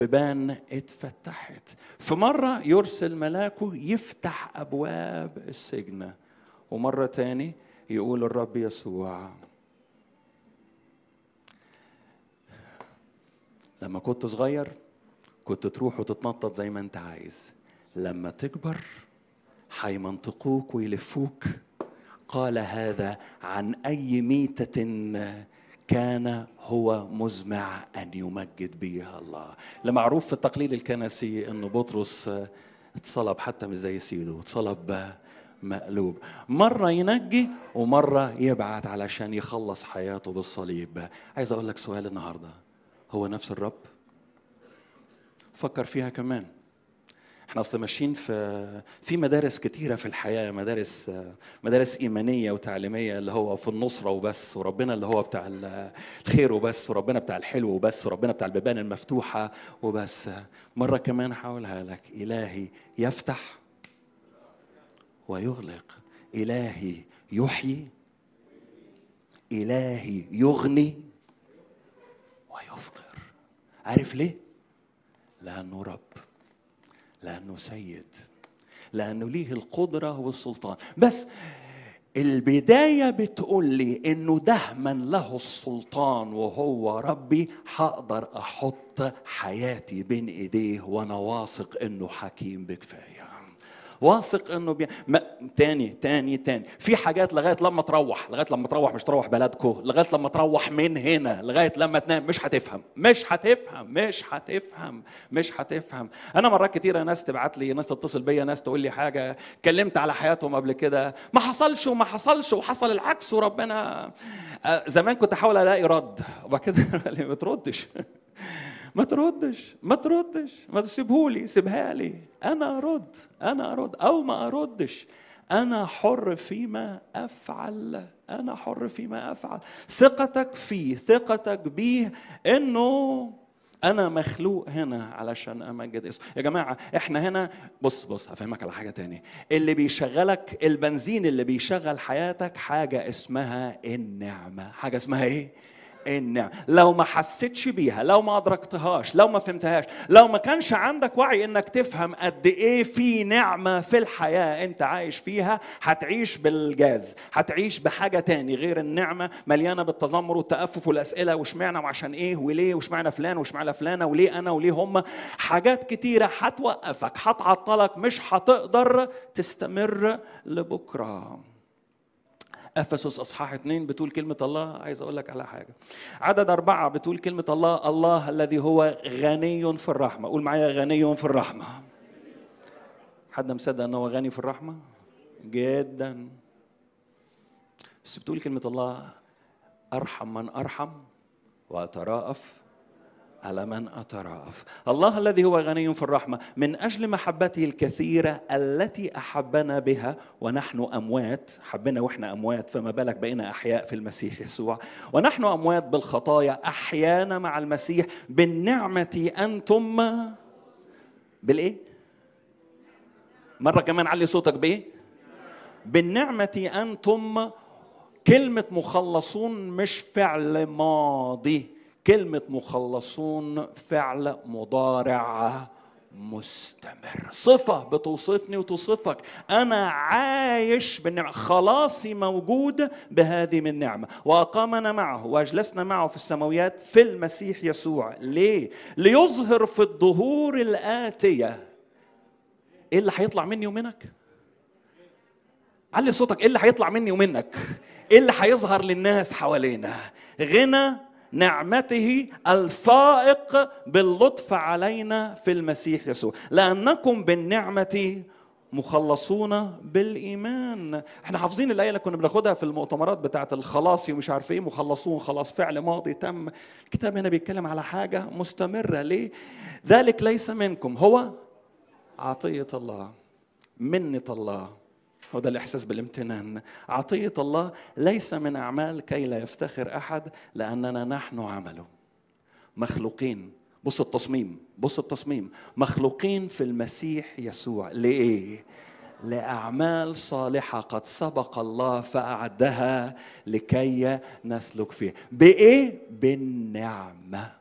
بيبان اتفتحت في مرة يرسل ملاكه يفتح أبواب السجن ومرة تاني يقول الرب يسوع لما كنت صغير كنت تروح وتتنطط زي ما انت عايز لما تكبر هيمنطقوك ويلفوك قال هذا عن اي ميته كان هو مزمع ان يمجد بها الله لمعروف في التقليد الكنسي انه بطرس اتصلب حتى مش زي سيده اتصلب مقلوب مرة ينجي ومرة يبعت علشان يخلص حياته بالصليب عايز أقول لك سؤال النهاردة هو نفس الرب فكر فيها كمان احنا اصل ماشيين في في مدارس كتيره في الحياه مدارس مدارس ايمانيه وتعليميه اللي هو في النصره وبس وربنا اللي هو بتاع الخير وبس وربنا بتاع الحلو وبس وربنا بتاع البيبان المفتوحه وبس مره كمان هقولها لك الهي يفتح ويغلق الهي يحيي الهي يغني ويفقر عارف ليه لانه رب لانه سيد لانه ليه القدره والسلطان بس البدايه بتقول لي انه ده من له السلطان وهو ربي هقدر احط حياتي بين ايديه وانا واثق انه حكيم بكفايه واثق انه بي... ما... تاني تاني تاني في حاجات لغايه لما تروح لغايه لما تروح مش تروح بلدكو لغايه لما تروح من هنا لغايه لما تنام مش هتفهم مش هتفهم مش هتفهم مش هتفهم انا مرات كتيره ناس تبعت لي ناس تتصل بيا ناس تقول لي حاجه كلمت على حياتهم قبل كده ما حصلش وما حصلش وحصل العكس وربنا زمان كنت احاول الاقي رد وبعد كده ما تردش ما تردش ما تردش ما تسيبهولي سيبها لي انا ارد انا ارد او ما اردش انا حر فيما افعل انا حر فيما افعل ثقتك فيه ثقتك بيه انه انا مخلوق هنا علشان امجد اسمه يا جماعه احنا هنا بص بص هفهمك على حاجه تاني اللي بيشغلك البنزين اللي بيشغل حياتك حاجه اسمها النعمه حاجه اسمها ايه النعمة لو ما حسيتش بيها لو ما أدركتهاش لو ما فهمتهاش لو ما كانش عندك وعي إنك تفهم قد إيه في نعمة في الحياة أنت عايش فيها هتعيش بالجاز هتعيش بحاجة تاني غير النعمة مليانة بالتذمر والتأفف والأسئلة واشمعنى وعشان إيه وليه واشمعنى فلان واشمعنى فلانة وليه أنا وليه هم حاجات كتيرة هتوقفك هتعطلك مش هتقدر تستمر لبكره افسس اصحاح اثنين بتقول كلمه الله عايز اقول لك على حاجه عدد اربعه بتقول كلمه الله الله الذي هو غني في الرحمه قول معايا غني في الرحمه حد مصدق ان هو غني في الرحمه جدا بس بتقول كلمه الله ارحم من ارحم واتراءف على من أتراءف الله الذي هو غني في الرحمة من أجل محبته الكثيرة التي أحبنا بها ونحن أموات حبنا وإحنا أموات فما بالك بقينا أحياء في المسيح يسوع ونحن أموات بالخطايا أحيانا مع المسيح بالنعمة أنتم بالإيه؟ مرة كمان علي صوتك بإيه؟ بالنعمة أنتم كلمة مخلصون مش فعل ماضي كلمة مخلصون فعل مضارع مستمر صفة بتوصفني وتوصفك أنا عايش بالنعمة خلاصي موجود بهذه من نعمة وأقامنا معه وأجلسنا معه في السماويات في المسيح يسوع ليه؟ ليظهر في الظهور الآتية إيه اللي هيطلع مني ومنك؟ علي صوتك إيه اللي هيطلع مني ومنك؟ إيه اللي هيظهر للناس حوالينا؟ غنى نعمته الفائق باللطف علينا في المسيح يسوع لانكم بالنعمه مخلصون بالايمان احنا حافظين الايه اللي كنا بناخدها في المؤتمرات بتاعه الخلاصي ومش عارف ايه مخلصون خلاص فعل ماضي تم الكتاب هنا بيتكلم على حاجه مستمره ليه ذلك ليس منكم هو عطيه الله منه الله هو ده الإحساس بالامتنان عطية الله ليس من أعمال كي لا يفتخر أحد لأننا نحن عمله مخلوقين بص التصميم بص التصميم مخلوقين في المسيح يسوع لإيه؟ لأعمال صالحة قد سبق الله فأعدها لكي نسلك فيها بإيه؟ بالنعمة